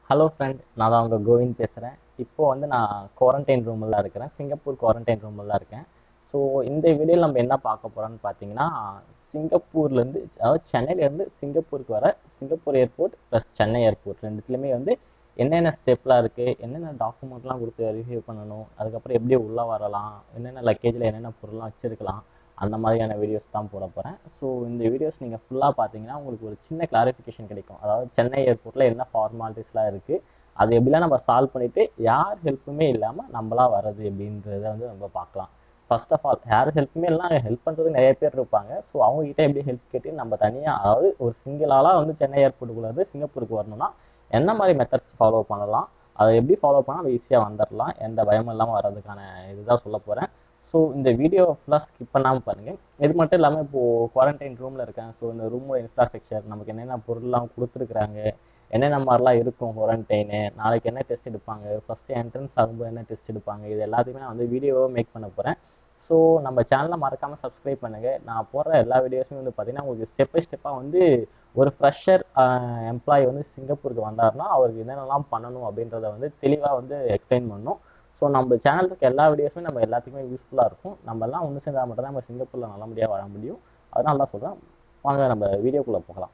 hello friend நான் தான் உங்கள் கோவிந்த் பேசுகிறேன் இப்போ வந்து நான் குவாரண்டைன் ரூமில் தான் இருக்கிறேன் சிங்கப்பூர் குவாரண்டைன் ரூமில் தான் இருக்கேன் ஸோ இந்த வீடியோவில் நம்ம என்ன பார்க்க போகிறோம்னு பார்த்தீங்கன்னா சிங்கப்பூர்லேருந்து அதாவது சென்னையிலேருந்து சிங்கப்பூருக்கு வர Singapore airport plus Chennai airport ரெண்டுத்துலேயுமே வந்து என்னென்ன ஸ்டெப்லாம் இருக்குது என்னென்ன டாக்குமெண்ட்லாம் கொடுத்து வெரிஃபை பண்ணணும் அதுக்கப்புறம் எப்படி உள்ளே வரலாம் என்னென்ன லக்கேஜில் என்னென்ன பொருள்லாம் வச்சுருக்கலாம் அந்த மாதிரியான வீடியோஸ் தான் போட போகிறேன் ஸோ இந்த வீடியோஸ் நீங்கள் ஃபுல்லாக பார்த்தீங்கன்னா உங்களுக்கு ஒரு சின்ன கிளாரிஃபிகேஷன் கிடைக்கும் அதாவது சென்னை ஏர்போர்ட்டில் என்ன ஃபார்மாலிட்டிஸ்லாம் இருக்குது அது எப்படிலாம் நம்ம சால்வ் பண்ணிவிட்டு யார் ஹெல்ப்புமே இல்லாமல் நம்மளா வர்றது அப்படின்றத வந்து நம்ம பார்க்கலாம் ஃபர்ஸ்ட் ஆஃப் ஆல் யார் ஹெல்ப்புமே எல்லாம் ஹெல்ப் பண்ணுறது நிறைய பேர் இருப்பாங்க ஸோ அவங்ககிட்ட எப்படி ஹெல்ப் கேட்டு நம்ம தனியாக அதாவது ஒரு சிங்கிள் ஆளாக வந்து சென்னை ஏர்போர்ட்டுக்குள்ளே இருந்து சிங்கப்பூருக்கு வரணும்னா என்ன மாதிரி மெத்தட்ஸ் ஃபாலோ பண்ணலாம் அதை எப்படி ஃபாலோ பண்ணால் நம்ம ஈஸியாக வந்துடலாம் எந்த பயமும் இல்லாமல் வர்றதுக்கான இதுதான் சொல்ல போகிறேன் ஸோ இந்த வீடியோ ஃபுல்லாக ஸ்கிப் பண்ணாமல் பாருங்கள் இது மட்டும் இல்லாமல் இப்போது குவாரண்டைன் ரூமில் இருக்கேன் ஸோ இந்த ரூமோட இன்ஃப்ராஸ்ட்ரக்சர் நமக்கு என்னென்ன பொருள்லாம் கொடுத்துருக்குறாங்க என்னென்ன மாதிரிலாம் இருக்கும் குவாரண்டைனு நாளைக்கு என்ன டெஸ்ட் எடுப்பாங்க ஃபஸ்ட்டு என்ட்ரன்ஸ் ஆகும்போது என்ன டெஸ்ட் எடுப்பாங்க இது எல்லாத்தையுமே நான் வந்து வீடியோவாக மேக் பண்ண போகிறேன் ஸோ நம்ம சேனலை மறக்காமல் சப்ஸ்கிரைப் பண்ணுங்கள் நான் போடுற எல்லா வீடியோஸுமே வந்து பார்த்தீங்கன்னா உங்களுக்கு ஸ்டெப் பை ஸ்டெப்பாக வந்து ஒரு ஃப்ரெஷர் எம்ப்ளாயி வந்து சிங்கப்பூருக்கு வந்தாருன்னா அவருக்கு என்னென்னலாம் பண்ணணும் அப்படின்றத வந்து தெளிவாக வந்து எக்ஸ்பிளைன் பண்ணணும் ஸோ நம்ம சேனலுக்கு எல்லா வீடியோஸுமே நம்ம எல்லாத்துக்குமே யூஸ்ஃபுல்லாக இருக்கும் நம்ம எல்லாம் ஒன்று சேர்ந்தால் மட்டும் தான் நம்ம சிங்கப்பூரில் நல்லபடியாக வாழ முடியும் அதனால தான் சொல்கிறேன் வாங்க நம்ம வீடியோக்குள்ளே போகலாம்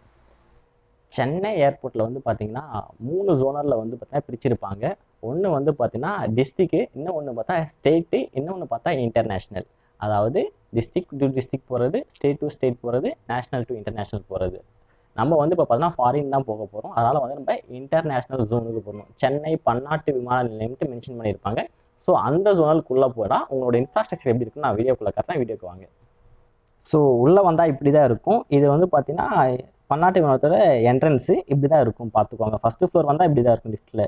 சென்னை ஏர்போர்ட்டில் வந்து பார்த்தீங்கன்னா மூணு ஜோனரில் வந்து பார்த்தீங்கன்னா பிரிச்சிருப்பாங்க ஒன்று வந்து பார்த்தீங்கன்னா டிஸ்ட்ரிக்கு இன்னும் ஒன்று பார்த்தா ஸ்டேட்டு இன்னொன்று பார்த்தா இன்டர்நேஷ்னல் அதாவது டிஸ்ட்ரிக் டு டிஸ்ட்ரிக் போகிறது ஸ்டேட் டு ஸ்டேட் போகிறது நேஷனல் டு இன்டர்நேஷ்னல் போகிறது நம்ம வந்து இப்போ பார்த்தீங்கன்னா ஃபாரின் தான் போக போகிறோம் அதனால் வந்து நம்ம இன்டர்நேஷ்னல் ஜோனுக்கு போகணும் சென்னை பன்னாட்டு விமான நிலையம்ட்டு மென்ஷன் பண்ணியிருப்பாங்க ஸோ அந்த ஜோனலுக்குள்ளே போனால் உங்களோட இன்ஃப்ராஸ்ட்ரக்சர் எப்படி இருக்குன்னு நான் வீடியோக்குள்ளே கரெக்டாக வீடியோக்கு வாங்க ஸோ உள்ளே வந்தால் இப்படி தான் இருக்கும் இது வந்து பார்த்தீங்கன்னா பன்னாட்டு விமானத்தோட என்ட்ரன்ஸு இப்படி தான் இருக்கும் பார்த்துக்கோங்க ஃபஸ்ட்டு ஃப்ளோர் வந்தால் இப்படி தான் இருக்கும் லிஃப்ட்டில்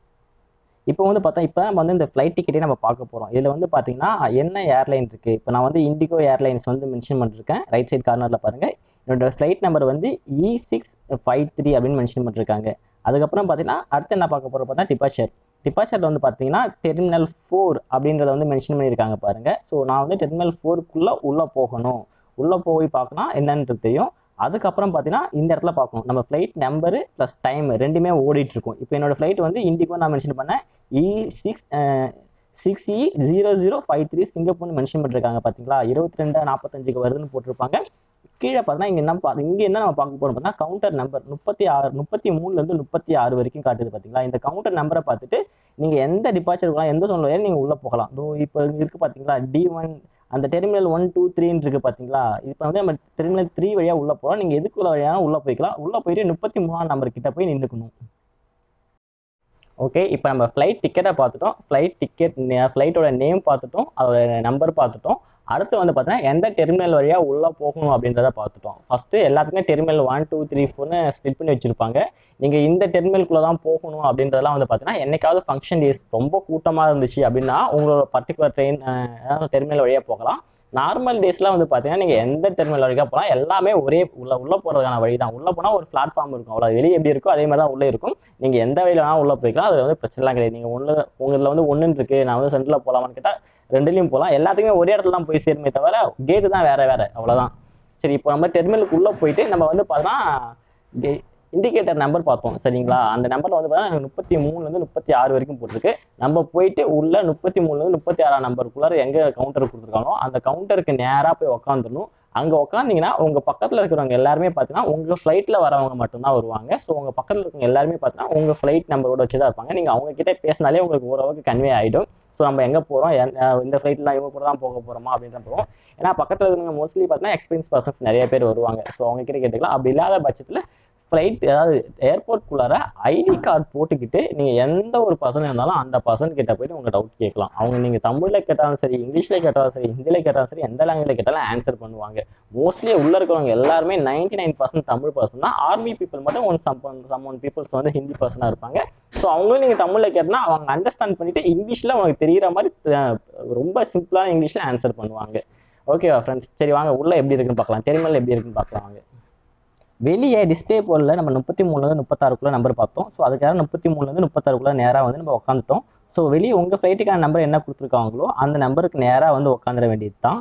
இப்போ வந்து பார்த்தா இப்போ நம்ம வந்து இந்த ஃப்ளைட் டிக்கெட்டே நம்ம பார்க்க போகிறோம் இதில் வந்து பார்த்தீங்கன்னா என்ன ஏர்லைன் இருக்குது இப்போ நான் வந்து இண்டிகோ ஏர்லைன்ஸ் வந்து மென்ஷன் பண்ணிருக்கேன் ரைட் சைட் கார்னரில் பாருங்கள் என்னோட ஃப்ளைட் நம்பர் வந்து இ சிக்ஸ் ஃபைவ் த்ரீ அப்படின்னு மென்ஷன் பண்ணிருக்காங்க அதுக்கப்புறம் பார்த்தீங்கன்னா அடுத்து என்ன பார்க்க போகிறோம் பார்த்தா டிபாச்சர் டிபாச்சரில் வந்து பார்த்தீங்கன்னா டெர்மினல் ஃபோர் அப்படின்றத வந்து மென்ஷன் பண்ணியிருக்காங்க பாருங்கள் ஸோ நான் வந்து டெர்மினல் ஃபோருக்குள்ளே உள்ளே போகணும் உள்ளே போய் பார்க்கணும் என்னன்றது தெரியும் அதுக்கப்புறம் பார்த்தீங்கன்னா இந்த இடத்துல பார்க்கணும் நம்ம ஃப்ளைட் நம்பரு ப்ளஸ் டைம் ரெண்டுமே ஓடிட்டு இருக்கும் இப்போ என்னோட ஃப்ளைட் வந்து இண்டிகோ நான் மென்ஷன் பண்ணேன் E six six E zero zero five three சிங்கப்பூர்னு மென்ஷன் பண்ணிருக்காங்க பார்த்தீங்களா இருபத்தி ரெண்டு நாற்பத்தஞ்சுக்கு வருதுன்னு போட்டிருப்பாங்க கீழே பார்த்தா இங்கே என்ன பா இங்கே என்ன நம்ம பார்க்க போகிறோம் பார்த்தா கவுண்டர் நம்பர் முப்பத்தி ஆறு முப்பத்தி மூணுலேருந்து முப்பத்தி ஆறு வரைக்கும் காட்டுது பார்த்தீங்களா இந்த கவுண்டர் நம்பரை பார்த்துட்டு நீங்கள் எந்த டிபார்ச்சர் போகலாம் எந்த சோனில் வரையும் நீங்கள் உள்ளே போகலாம் இதோ இப்போ இருக்குது பார்த்தீங்களா டி ஒன் அந்த டெர்மினல் ஒன் டூ த்ரீன்னு இருக்குது பார்த்தீங்களா இப்போ வந்து நம்ம டெர்மினல் த்ரீ வழியாக உள்ளே போகிறோம் நீங்கள் எதுக்குள்ள வழியாக உள்ளே போய்க்கலாம் உள்ளே போயிட்டு முப்பத்தி மூணாம் நம்பர் கிட்ட போய் நின்றுக்கணும் ஓகே இப்போ நம்ம ஃப்ளைட் டிக்கெட்டை பார்த்துட்டோம் ஃப்ளைட் டிக்கெட் ஃப்ளைட்டோட நேம் பார்த்துட்டோம் அதோட நம்பர் பார்த்துட்டோம் அடுத்து வந்து பார்த்தீங்கன்னா எந்த டெர்மினல் வழியாக உள்ளே போகணும் அப்படின்றத பார்த்துட்டோம் ஃபஸ்ட்டு எல்லாத்துக்குமே டெர்மினல் ஒன் டூ த்ரீ ஃபோர்னு ஸ்ப்ளிட் பண்ணி வச்சுருப்பாங்க நீங்கள் இந்த டெர்மினலுக்குள்ளே தான் போகணும் அப்படின்றதெல்லாம் வந்து பார்த்தீங்கன்னா என்னைக்காவது ஃபங்க்ஷன் டேஸ் ரொம்ப கூட்டமாக இருந்துச்சு அப்படின்னா உங்களோட பர்டிகுலர் ட்ரெயின் டெர்மினல் வழியாக போகலாம் நார்மல் டேஸ்லாம் வந்து பார்த்தீங்கன்னா நீங்கள் எந்த டெர்மினல் வழியாக போகலாம் எல்லாமே ஒரே உள்ள உள்ளே போகிறதுக்கான வழி தான் உள்ளே போனால் ஒரு பிளாட்ஃபார்ம் இருக்கும் அவ்வளோ வெளியே எப்படி இருக்கோ அதே மாதிரி தான் உள்ளே இருக்கும் நீங்கள் எந்த வழியில் வேணால் உள்ளே போய்க்கலாம் அது வந்து பிரச்சனைலாம் கிடையாது நீங்கள் ஒன்று உங்களில் வந்து ஒன்றுன்னு இருக்குது நான் வந்து சென்டரில் போகலாமான்னு கேட்டால் ரெண்டுலேயும் போகலாம் எல்லாத்துக்குமே ஒரே இடத்துல தான் போய் சேருமே தவிர கேட்டு தான் வேறு வேறு அவ்வளோதான் சரி இப்போ நம்ம டெர்மினலுக்கு உள்ளே போயிட்டு நம்ம வந்து பார்த்தோன்னா இண்டிகேட்டர் நம்பர் பார்த்தோம் சரிங்களா அந்த நம்பரில் வந்து பார்த்தீங்கன்னா முப்பத்தி மூணுலேருந்து முப்பத்தி ஆறு வரைக்கும் போட்டிருக்கு நம்ம போயிட்டு உள்ள முப்பத்தி மூணுலேருந்து முப்பத்தி ஆறாம் நம்பருக்குள்ளார எங்கே கவுண்டர் கொடுத்துருக்காங்களோ அந்த கவுண்டருக்கு நேராக போய் உக்காந்துடணும் அங்கே உட்காந்திங்கன்னா உங்கள் பக்கத்தில் இருக்கிறவங்க எல்லாருமே பார்த்தீங்கன்னா உங்கள் ஃப்ளைட்டில் வரவங்க மட்டும்தான் வருவாங்க ஸோ உங்கள் பக்கத்தில் இருக்கிறவங்க எல்லாருமே பார்த்தீங்கன்னா உங்கள் ஃப்ளைட் நம்பரோட வச்சு தான் இருப்பாங்க நீங்கள் அவங்க கிட்டே பேசினாலே உங்களுக்கு ஓரளவுக்கு கன்வே ஆகிடும் ஸோ நம்ம எங்கே போகிறோம் இந்த ஃப்ளைட்லாம் இவங்க கூட தான் போக போகிறோமா அப்படின்னு போகிறோம் ஏன்னா பக்கத்தில் இருக்கிறவங்க மோஸ்ட்லி பார்த்தீங்கன்னா எக்ஸ்பீரியன்ஸ் பர்சன்ஸ் நிறைய பேர் வருவாங்க ஸோ அவங்க கிட்ட கேட்டுக்கலாம் அப்படி இல்லாத பட்சத்தில் ஃப்ளைட் அதாவது ஏர்போர்ட்குள்ளார ஐடி கார்டு போட்டுக்கிட்டு நீங்கள் எந்த ஒரு பர்சன் இருந்தாலும் அந்த பர்சன் கிட்ட போயிட்டு உங்கள் டவுட் கேட்கலாம் அவங்க நீங்கள் தமிழில் கேட்டாலும் சரி இங்கிலீஷில் கேட்டாலும் சரி ஹிந்தியில் கேட்டாலும் சரி எந்த லாங்குவேஜில் கேட்டாலும் ஆன்சர் பண்ணுவாங்க மோஸ்ட்லி உள்ளே இருக்கிறவங்க எல்லாருமே ninety nine percent Tamil person தான் ஆர்மி பீப்புள் மட்டும் one some some one peoples வந்து ஹிந்தி பர்சனாக இருப்பாங்க ஸோ அவங்களும் நீங்கள் தமிழில் கேட்டால் அவங்க அண்டர்ஸ்டாண்ட் பண்ணிட்டு இங்கிலீஷில் உங்களுக்கு தெரிகிற மாதிரி ரொம்ப சிம்பிளான இங்கிலீஷில் ஆன்சர் பண்ணுவாங்க ஓகேவா ஃப்ரெண்ட்ஸ் சரி வாங்க உள்ளே எப்படி இருக்குன்னு பார்க்கலாம் டெர்மினல் எப்படி இருக்குன்னு பார்க்கலாம் வாங்க வெளியே டிஸ்பிளே போர்டில் நம்ம முப்பத்தி மூணுலேருந்து முப்பத்தாறுக்குள்ளே நம்பர் பார்த்தோம் ஸோ அதுக்காக முப்பத்தி மூணுலேருந்து முப்பத்தாறுக்குள்ளே நேராக வந்து நம்ம உட்காந்துட்டோம் ஸோ வெளியே உங்கள் ஃப்ளைட்டுக்கான நம்பர் என்ன கொடுத்துருக்காங்களோ அந்த நம்பருக்கு நேராக வந்து உட்காந்துட வேண்டியது தான்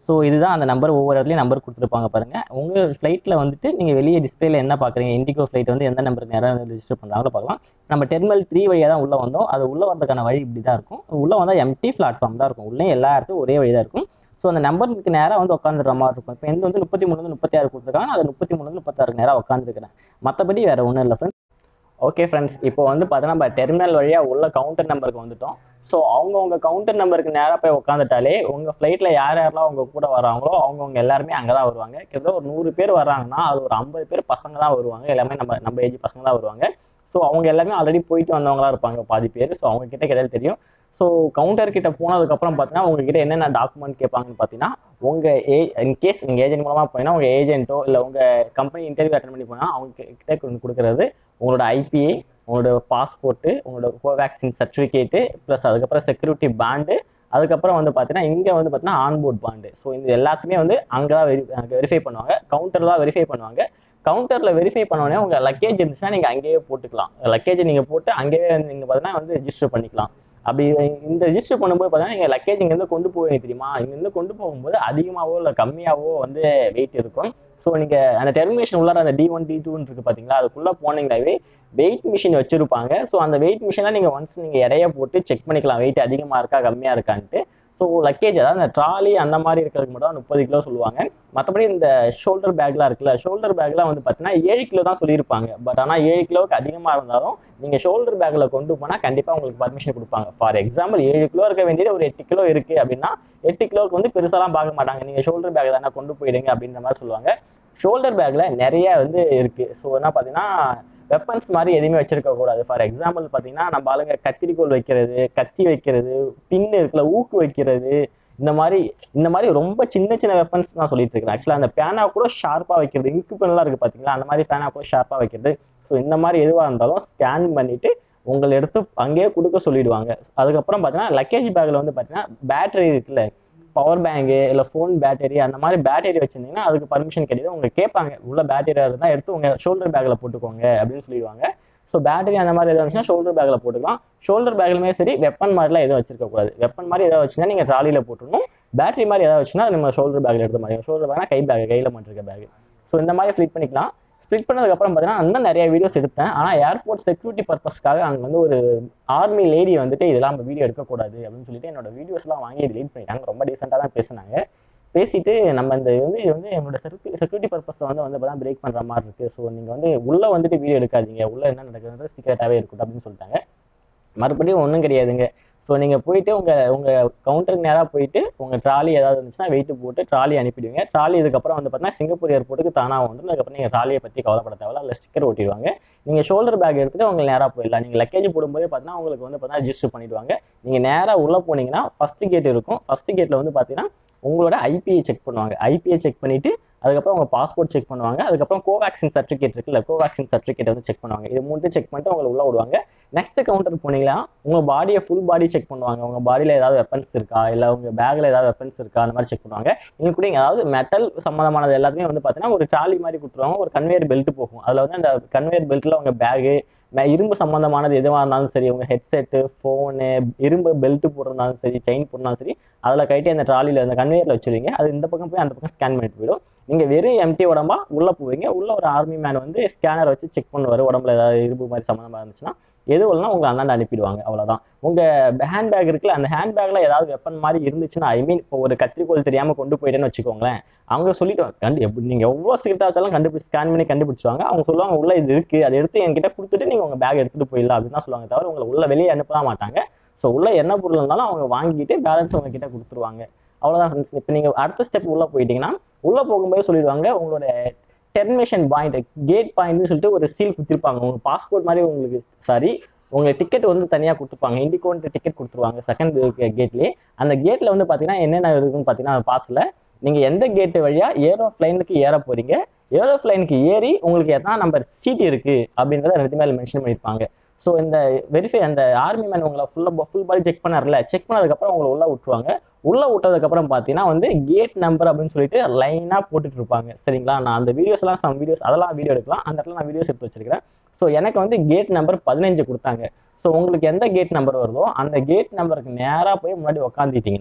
ஸோ இதுதான் அந்த நம்பர் ஒவ்வொரு இடத்துலையும் நம்பர் கொடுத்துருப்பாங்க பாருங்க உங்கள் ஃப்ளைட்டில் வந்துட்டு நீங்கள் வெளியே டிஸ்பிளேல என்ன பார்க்குறீங்க இண்டிகோ ஃப்ளைட் வந்து எந்த நம்பருக்கு நேரம் ரெஜிஸ்டர் பண்ணுறாங்களோ பார்க்கலாம் நம்ம டெர்மினல் த்ரீ வழியாக தான் உள்ளே வந்தோம் அது உள்ளே வரதுக்கான வழி இப்படி தான் இருக்கும் உள்ளே வந்தால் எம்டி பிளாட்ஃபார்ம் தான் இருக்கும் உள்ளே எல்லா இடத்துக்கும் ஒரே வழி தான் இருக்கும் ஸோ அந்த நம்பருக்கு நேராக வந்து உட்காந்துற மாதிரி இருக்கும் இப்போ எந்த வந்து முப்பத்தி மூணு முப்பத்தி ஆறு கொடுத்துருக்காங்க அது முப்பத்தி மூணு முப்பத்தாறுக்கு நேராக உட்காந்துருக்கிறேன் மற்றபடி வேற ஒன்றும் இல்லை ஃப்ரெண்ட்ஸ் ஓகே ஃப்ரெண்ட்ஸ் இப்போ வந்து பார்த்தீங்கன்னா நம்ம டெர்மினல் வழியாக உள்ள கவுண்டர் நம்பருக்கு வந்துட்டோம் ஸோ அவங்கவுங்க கவுண்டர் நம்பருக்கு நேராக போய் உட்காந்துட்டாலே உங்கள் ஃப்ளைட்டில் யார் யாரெல்லாம் உங்க கூட வராங்களோ அவங்கவுங்க எல்லாருமே அங்கே தான் வருவாங்க கிட்டத்தட்ட ஒரு நூறு பேர் வராங்கன்னா அது ஒரு ஐம்பது பேர் பசங்க தான் வருவாங்க எல்லாமே நம்ம நம்ம ஏஜ் பசங்க தான் வருவாங்க ஸோ அவங்க எல்லாமே ஆல்ரெடி போயிட்டு வந்தவங்களா இருப்பாங்க பாதி பேர் ஸோ அவங்க கிட்ட கிடையாது தெரியும் ஸோ கவுண்டர் கிட்ட போனதுக்கப்புறம் பார்த்தீங்கன்னா உங்ககிட்ட என்னென்ன டாக்குமெண்ட் கேட்பாங்கன்னு பார்த்தீங்கன்னா உங்கள் ஏ இன்கேஸ் நீங்கள் ஏஜென்ட் மூலமாக போனீங்கன்னா உங்கள் ஏஜென்ட்டோ இல்லை உங்கள் கம்பெனி இன்டர்வியூ அட்டன் பண்ணி போனால் அவங்க கிட்ட கொண்டு கொடுக்குறது உங்களோட ஐபிஏ உங்களோட பாஸ்போர்ட்டு உங்களோட கோவேக்சின் சர்டிஃபிகேட்டு ப்ளஸ் அதுக்கப்புறம் செக்யூரிட்டி பாண்டு அதுக்கப்புறம் வந்து பார்த்தீங்கன்னா இங்கே வந்து பார்த்தீங்கன்னா ஆன்போர்ட் பாண்டு ஸோ இந்த எல்லாத்துக்குமே வந்து அங்கே தான் வெரி வெரிஃபை பண்ணுவாங்க கவுண்டர் தான் வெரிஃபை பண்ணுவாங்க கவுண்டரில் வெரிஃபை பண்ணோடனே உங்கள் லக்கேஜ் இருந்துச்சுன்னா நீங்கள் அங்கேயே போட்டுக்கலாம் லக்கேஜ் நீங்கள் போட்டு அங்கேயே நீங்கள் பார்த்தீங்கன்னா வந்து ரெஜிஸ்டர் பண்ணிக்கலாம் அப்படி இந்த ரெஜிஸ்டர் பண்ணும்போது பார்த்தீங்கன்னா நீங்கள் லக்கேஜ் இங்கேருந்து கொண்டு போவீங்க தெரியுமா இங்கேருந்து கொண்டு போகும்போது அதிகமாகவோ இல்லை கம்மியாகவோ வந்து வெயிட் இருக்கும் ஸோ நீங்கள் அந்த டெர்மினேஷன் உள்ளார அந்த டி ஒன் டி டூன்னு இருக்கு பார்த்தீங்களா அதுக்குள்ளே போனீங்களாவே வெயிட் மிஷின் வச்சிருப்பாங்க ஸோ அந்த வெயிட் மிஷினில் நீங்கள் ஒன்ஸ் நீங்கள் எடைய போட்டு செக் பண்ணிக்கலாம் வெயிட் அதிகமாக இருக்கா கம்மியாக இருக்கான்ட்டு ஸோ லக்கேஜ் அதாவது அந்த ட்ராலி அந்த மாதிரி இருக்கிறதுக்கு மட்டும் முப்பது கிலோ சொல்லுவாங்க மற்றபடி இந்த ஷோல்டர் பேக்லாம் இருக்குல்ல ஷோல்டர் பேக்லாம் வந்து பார்த்தீங்கன்னா ஏழு கிலோ தான் சொல்லியிருப்பாங்க பட் ஆனால் ஏழு கிலோவுக்கு அதிகமாக இருந்தாலும் நீங்கள் ஷோல்டர் பேக்கில் கொண்டு போனால் கண்டிப்பாக உங்களுக்கு பர்மிஷன் கொடுப்பாங்க ஃபார் எக்ஸாம்பிள் ஏழு கிலோ இருக்க வேண்டியது ஒரு எட்டு கிலோ இருக்குது அப்படின்னா எட்டு கிலோவுக்கு வந்து பெருசாலாம் பார்க்க மாட்டாங்க நீங்கள் ஷோல்டர் பேக் தானே கொண்டு போயிடுங்க அப்படின்ற மாதிரி சொல்லுவாங்க ஷோல்டர் பேக்கில் நிறைய வந்து இருக்குது ஸோ என்ன பார்த்தீங்கன்னா வெப்பன்ஸ் மாதிரி எதுவுமே வச்சிருக்க கூடாது ஃபார் எக்ஸாம்பிள் பார்த்தீங்கன்னா நம்ம ஆளுங்க கத்திரிக்கோல் வைக்கிறது கத்தி வைக்கிறது பின்னு இருக்குல்ல ஊக்கு வைக்கிறது இந்த மாதிரி இந்த மாதிரி ரொம்ப சின்ன சின்ன வெப்பன்ஸ் நான் சொல்லிட்டு இருக்கேன் ஆக்சுவலாக அந்த பேனா கூட ஷார்ப்பாக வைக்கிறது இங்கு பென்லாம் இருக்கு பார்த்தீங்களா அந்த மாதிரி பேனா கூட ஷார்ப்பாக வைக்கிறது ஸோ இந்த மாதிரி எதுவாக இருந்தாலும் ஸ்கேன் பண்ணிட்டு உங்களை எடுத்து அங்கேயே கொடுக்க சொல்லிடுவாங்க அதுக்கப்புறம் பார்த்தீங்கன்னா லக்கேஜ் பேக்கில் வந்து பார்த்தீங்கன்னா பேட்டரி இருக்குல்ல பவர் பேங்கு இல்லை ஃபோன் பேட்டரி அந்த மாதிரி பேட்டரி வச்சிருந்தீங்கன்னா அதுக்கு பர்மிஷன் கிடையாது உங்க கேட்பாங்க உள்ள பேட்டரி இருந்தால் எடுத்து உங்க ஷோல்டர் பேக்கில் போட்டுக்கோங்க அப்படின்னு சொல்லிடுவாங்க ஸோ பேட்டரி அந்த மாதிரி எதாவது இருந்துச்சுன்னா ஷோல்டர் பேக்கில் போட்டுக்கலாம் ஷோல்டர் பேக்லுமே சரி வெப்பன் மாதிரிலாம் எதுவும் வச்சிருக்க கூடாது வெப்பன் மாதிரி ஏதாவது வச்சுன்னா நீங்கள் ட்ராலியில் போட்டுருணும் பேட்டரி மாதிரி ஏதாவது வச்சுன்னா நம்ம ஷோல்டர் பேக்கில் எடுத்த மாதிரி ஷோல்டர் பேக்னா கை பேக் கையில் மாட்டிருக்க பேக் ஸோ இந்த மாதிரி ஃபிளிட் பண்ணிக்கலாம் ஸ்ப்ளிட் பண்ணதுக்கப்புறம் பார்த்தீங்கன்னா இன்னும் நிறைய வீடியோஸ் எடுத்தேன் ஆனால் ஏர்போர்ட் செக்யூரிட்டி பர்பஸ்க்காக அங்கே வந்து ஒரு ஆர்மி லேடி வந்துட்டு இதெல்லாம் நம்ம வீடியோ எடுக்கக்கூடாது அப்படின்னு சொல்லிட்டு என்னோட வீடியோஸ்லாம் வாங்கி delete பண்ணிட்டாங்க ரொம்ப டீசெண்டாக தான் பேசினாங்க பேசிட்டு நம்ம இந்த வந்து இது வந்து என்னோட செக்யூரிட்டி பர்பஸை வந்து வந்து தான் பிரேக் பண்ணுற மாதிரி இருக்குது ஸோ நீங்கள் வந்து உள்ளே வந்துட்டு வீடியோ எடுக்காதீங்க உள்ளே என்ன நடக்குதுன்றது சீக்கிரட்டாகவே இருக்கட்டும் அப்படின்னு சொல்லிட்டாங்க மறுபடியும் ஒன்றும் கிடையாதுங்க ஸோ நீங்கள் போயிட்டு உங்கள் உங்கள் கவுண்டருக்கு நேராக போயிட்டு உங்கள் ட்ராலி ஏதாவது இருந்துச்சுன்னா வெயிட் போட்டு ட்ராலி அனுப்பிடுவீங்க ட்ராலி இதுக்கப்புறம் வந்து பார்த்தீங்கன்னா சிங்கப்பூர் ஏர்போர்ட்டுக்கு தானாக வந்துடும் அதுக்கப்புறம் நீங்கள் ட்ராலியை பற்றி கவலைப்பட தேவையில்ல அதில் ஸ்டிக்கர் ஒட்டிடுவாங்க நீங்கள் ஷோல்டர் பேக் எடுத்துட்டு உங்களுக்கு நேராக போயிடலாம் நீங்கள் லக்கேஜ் போடும்போது பார்த்தீங்கன்னா உங்களுக்கு வந்து பார்த்தீங்கன்னா ரெஜிஸ்டர் பண்ணிடுவாங்க நீங்கள் நேராக உள்ளே போனீங்கன்னா ஃபஸ்ட்டு கேட் இருக்கும் ஃபஸ்ட்டு கேட்டில் வந்து பார்த்தீங்கன்னா உங்களோட ஐபிஐ செக் பண்ணுவாங்க ஐபிஐ செக் பண்ணிட்டு அதுக்கப்புறம் உங்க பாஸ்போர்ட் செக் பண்ணுவாங்க அதுக்கப்புறம் கோவேக்சின் சர்டிஃபிகேட் இருக்குல்ல கோவேக்சின் சர்டிஃபிகேட் வந்து செக் பண்ணுவாங்க இது மூணு செக் பண்ணிட்டு உங்களை உள்ள விடுவாங்க நெக்ஸ்ட் கவுண்டர் போனீங்கன்னா உங்க பாடியை ஃபுல் பாடி செக் பண்ணுவாங்க உங்க பாடியில ஏதாவது வெப்பன்ஸ் இருக்கா இல்ல உங்க பேக்ல ஏதாவது வெப்பன்ஸ் இருக்கா அந்த மாதிரி செக் பண்ணுவாங்க இன்க்ளூடிங் அதாவது மெட்டல் சம்மந்தமானது எல்லாத்தையுமே வந்து பார்த்தீங்கன்னா ஒரு ட்ராலி மாதிரி கொடுத்துருவாங்க ஒரு கன்வேயர் பெல்ட் போகும் அதுல வந்து அந்த கன்வேயர் பெல்ட்ல உங்க பேகு இரும்பு சம்பந்தமானது எதுவாக இருந்தாலும் சரி உங்க ஹெட்செட்டு ஃபோனு இரும்பு பெல்ட் போட்டிருந்தாலும் சரி செயின் போட்டிருந்தாலும் சரி அதில் கட்டி அந்த ட்ராலியில் அந்த கன்வேயரில் வச்சிருவீங்க அது இந்த பக்கம் போய் அந்த பக்கம் ஸ்கேன் பண்ணிட்டு போயிடும் நீங்கள் வெறும் எம்டி உடம்பா உள்ளே போவீங்க உள்ள ஒரு ஆர்மி மேன் வந்து ஸ்கேனர் வச்சு செக் பண்ணுவார் உடம்புல ஏதாவது இரும்பு மாதிரி சம்மந்தமாக இருந்துச்சுன்னா எது இல்லைனா உங்களை அந்தாண்ட அனுப்பிடுவாங்க அவ்வளோதான் உங்கள் ஹேண்ட் பேக் இருக்குல்ல அந்த ஹேண்ட் பேக்கில் ஏதாவது வெப்பன் மாதிரி இருந்துச்சுன்னா ஐ மீன் இப்போ ஒரு கத்திரிக்கோல் தெரியாமல் கொண்டு போயிட்டேன்னு வச்சுக்கோங்களேன் அவங்க சொல்லிட்டு கண்டு எப்படி நீங்கள் எவ்வளோ சீக்கிரட்டாக வச்சாலும் கண்டுபிடிச்சு ஸ்கேன் பண்ணி கண்டுபிடிச்சுவாங்க அவங்க சொல்லுவாங்க உள்ள இது இருக்கு அதை எடுத்து என்கிட்ட கொடுத்துட்டு நீங்கள் உங்கள் பேக் எடுத்துகிட்டு போயிடலாம் அப்படின்னு தான் சொல்லுவாங்க தவிர உங்களை உள்ள வெளியே அனுப்பலாம் மாட்டாங்க ஸோ உள்ள என்ன பொருள் இருந்தாலும் அவங்க வாங்கிட்டு பேலன்ஸ் உங்ககிட்ட கொடுத்துருவாங்க அவ்வளோதான் ஃப்ரெண்ட்ஸ் இப்போ நீங்கள் அடுத்த ஸ்டெப் உள்ளே போயிட்டீங்கன்னா உள்ளே போகும்போது சொல்லிடுவாங்க உங்களோட டெர்மினேஷன் பாயிண்ட் கேட் பாயிண்ட்னு சொல்லிட்டு ஒரு சீல் குத்திருப்பாங்க உங்க பாஸ்போர்ட் மாதிரி உங்களுக்கு சாரி உங்க டிக்கெட் வந்து தனியாக கொடுத்துருப்பாங்க இண்டிகோன்ட்டு டிக்கெட் கொடுத்துருவாங்க செகண்ட் கேட்லேயே அந்த கேட்டில் வந்து பார்த்தீங்கன்னா என்னென்ன இருக்குன்னு பார்த்தீங்கன்னா பாஸில் நீங்கள் எந்த கேட்டு வழியாக ஏரோஃப்ளைனுக்கு ஏற போறீங்க ஏரோஃப்ளைனுக்கு ஏறி உங்களுக்கு எத்தனை நம்பர் சீட் இருக்கு அப்படின்றத ரெண்டு மேலே மென்ஷன் பண்ணியிருப்பாங்க ஸோ இந்த வெரிஃபை அந்த ஆர்மி மேன் உங்களை ஃபுல்லாக ஃபுல் பாடி செக் பண்ணார்ல செக் பண்ணதுக்கப்புறம் உங்களை உள்ள விட்டுருவாங்க உள்ள விட்டதுக்கப்புறம் பார்த்தீங்கன்னா வந்து கேட் நம்பர் அப்படின்னு சொல்லிட்டு லைனாக போட்டுட்டு இருப்பாங்க சரிங்களா நான் அந்த வீடியோஸ்லாம் சம் வீடியோஸ் அதெல்லாம் வீடியோ எடுக்கலாம் அந்த இடத்துல நான் வீடியோஸ் எடுத்து வச்சிருக்கிறேன் ஸோ எனக்கு வந்து கேட் நம்பர் பதினஞ்சு கொடுத்தாங்க ஸோ உங்களுக்கு எந்த கேட் நம்பர் வருதோ அந்த கேட் நம்பருக்கு நேராக போய் முன்னாடி உக்காந்துட்டீங்கன்னா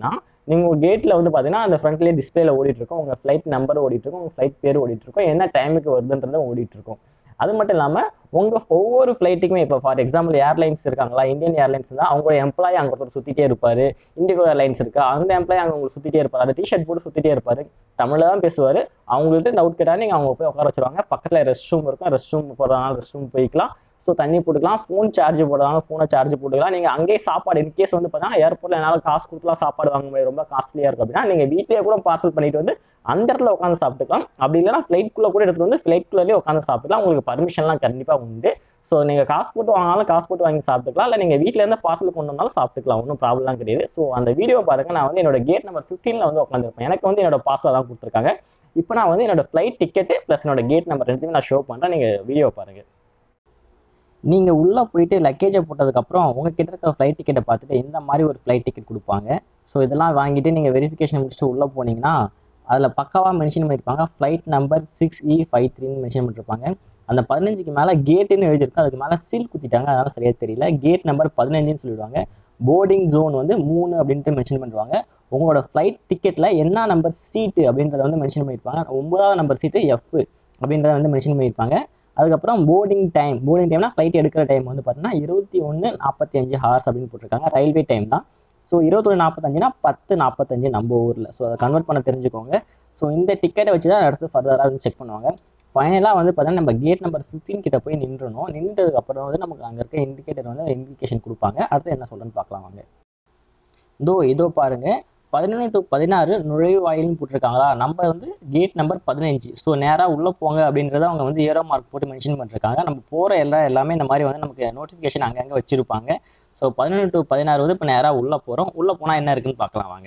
நீங்கள் உங்கள் கேட்டில் வந்து பார்த்தீங்கன்னா அந்த ஃப்ரண்ட்லேயே டிஸ்பிளேல ஓடிட்டு இருக்கும் உங்கள் ஃப்ளைட் நம்பர் ஓடிட்டு இருக்கும் உங்கள் ஃப்ளைட் பேர் ஓடிட்டு இருக்கும் என்ன டைமுக்கு வருதுன்றதை ஓடிட்டு இருக்கும் அது மட்டும் இல்லாமல் உங்கள் ஒவ்வொரு ஃப்ளைட்டுக்குமே இப்போ ஃபார் எக்ஸாம்பிள் ஏர்லைன்ஸ் இருக்காங்களா இந்தியன் ஏர்லைன்ஸ் தான் அவங்களோட எம்ப்ளாயி அங்கே ஒருத்தர் சுற்றிட்டே இருப்பார் இண்டிகோ ஏர்லைன்ஸ் இருக்கு அந்த எம்ப்ளாயி அங்கே உங்களுக்கு சுற்றிட்டே இருப்பார் அந்த டிஷர்ட் போட்டு சுற்றிட்டே இருப்பார் தமிழில் தான் பேசுவார் அவங்கள்ட்ட டவுட் கேட்டால் நீங்கள் அவங்க போய் உட்கார வச்சிருவாங்க பக்கத்தில் ரெஸ்ட் ரூம் இருக்கும் ரெஸ்ட் ரூம் போகிறதுனால ரெஸ்ட் ரூம் போய்க்கலாம் ஸோ தண்ணி போட்டுக்கலாம் ஃபோன் சார்ஜ் போடுறதால ஃபோனை சார்ஜ் போட்டுக்கலாம் நீங்கள் அங்கேயே சாப்பாடு இன்கேஸ் வந்து பார்த்தீங்கன்னா ஏர்போர்ட்டில் என்னால் காசு கொடுத்துலாம் சாப்பாடு வாங்க முடியாது ரொம்ப காஸ்ட்லியாக இருக்கும் அப்படின்னா நீங்கள் வீட்டிலேயே கூட பார்சல் பண்ணிட்டு வந்து அந்த இடத்துல உட்காந்து சாப்பிட்டுக்கலாம் அப்படி இல்லைன்னா ஃப்ளைட்குள்ளே கூட எடுத்துட்டு வந்து ஃப்ளைட்குள்ளேயே உட்காந்து சாப்பிட்டுக்கலாம் உங்களுக்கு பர்மிஷன்லாம் கண்டிப்பாக உண்டு ஸோ நீங்கள் காசு போட்டு வாங்கினாலும் காசு போட்டு வாங்கி சாப்பிட்டுக்கலாம் இல்லை நீங்கள் வீட்டிலேருந்து பார்சல் கொண்டு வந்தாலும் சாப்பிட்டுக்கலாம் ஒன்றும் ப்ராப்ளம்லாம் கிடையாது ஸோ அந்த வீடியோ பாருங்க நான் வந்து என்னோட கேட் நம்பர் ஃபிஃப்டீனில் வந்து உட்காந்துருப்பேன் எனக்கு வந்து என்னோட பார்சல் தான் கொடுத்துருக்காங்க இப்போ நான் வந்து என்னோட ஃப்ளைட் டிக்கெட்டு ப்ளஸ் என்னோட கேட் நம்பர் ரெண்டுமே நான் ஷோ பண்ணுறேன் நீங்கள் வீடியோ பாருங்கள் நீங்கள் உள்ளே போயிட்டு லக்கேஜை போட்டதுக்கப்புறம் உங்ககிட்ட இருக்கிற ஃப்ளைட் டிக்கெட்டை பார்த்துட்டு இந்த மாதிரி ஒரு ஃப்ளைட் டிக்கெட் கொடுப்பாங்க ஸோ இதெல்லாம் வாங்கிட்டு நீங்கள் வெரிஃபிகேஷன் முடிச்சுட்டு உள்ளே போனீங்கன்னா அதில் பக்காவாக மென்ஷன் பண்ணியிருப்பாங்க flight number six E five த்ரீன்னு மென்ஷன் பண்ணிருப்பாங்க அந்த பதினஞ்சுக்கு மேலே கேட்டுன்னு எழுதியிருக்கும் அதுக்கு மேலே சீல் குத்திட்டாங்க அதனால சரியாக தெரியல கேட் நம்பர் பதினஞ்சுன்னு சொல்லிடுவாங்க போர்டிங் ஜோன் வந்து மூணு அப்படின்ட்டு மென்ஷன் பண்ணுவாங்க உங்களோட ஃப்ளைட் டிக்கெட்டில் என்ன நம்பர் சீட்டு அப்படின்றத வந்து மென்ஷன் பண்ணியிருப்பாங்க ஒன்பதாவது நம்பர் சீட்டு எஃப் அப்படின்றத வந்து மென்ஷன் பண்ணியிருப்பாங்க அதுக்கப்புறம் போர்டிங் டைம் போர்டிங் டைம்னா ஃப்ளைட் எடுக்கிற டைம் வந்து பார்த்தீங்கன்னா இருபத்தி ஒன்று நாற்பத்தி அஞ்சு ஹார்ஸ் அப்படின்னு போட்டிருக்காங்க ரயில்வே டைம் தான் ஸோ இருபத்தொன்று நாற்பத்தஞ்சுனா பத்து நாற்பத்தஞ்சு நம்ம ஊரில் ஸோ அதை கன்வெர்ட் பண்ண தெரிஞ்சுக்கோங்க ஸோ இந்த டிக்கெட்டை வச்சு தான் அடுத்து ஃபர்தராக வந்து செக் பண்ணுவாங்க ஃபைனலாக வந்து பார்த்தீங்கன்னா நம்ம கேட் நம்பர் ஃபிஃப்டீன் கிட்ட போய் நின்றணும் நின்றுட்டதுக்கு அப்புறம் வந்து நமக்கு அங்கே இருக்க இண்டிகேட்டர் வந்து இண்டிகேஷன் கொடுப்பாங்க அடுத்து என்ன சொல்கிறேன்னு பார்க்கலாம் வாங்க இதோ இதோ பாருங்க பதினொன்று டு பதினாறு நுழைவாயில்னு போட்டிருக்காங்களா நம்ம வந்து கேட் நம்பர் பதினஞ்சு ஸோ நேராக உள்ளே போங்க அப்படின்றத அவங்க வந்து ஏரோ மார்க் போட்டு மென்ஷன் பண்ணிருக்காங்க நம்ம போகிற எல்லா எல்லாமே இந்த மாதிரி வந்து நமக்கு நோட்டிஃபிகேஷன் அங்கங்கே வச்சிருப்பாங்க ஸோ பதினொன்று டு பதினாறு வந்து இப்போ நேராக உள்ளே போகிறோம் உள்ளே போனால் என்ன இருக்குன்னு பார்க்கலாம் வாங்க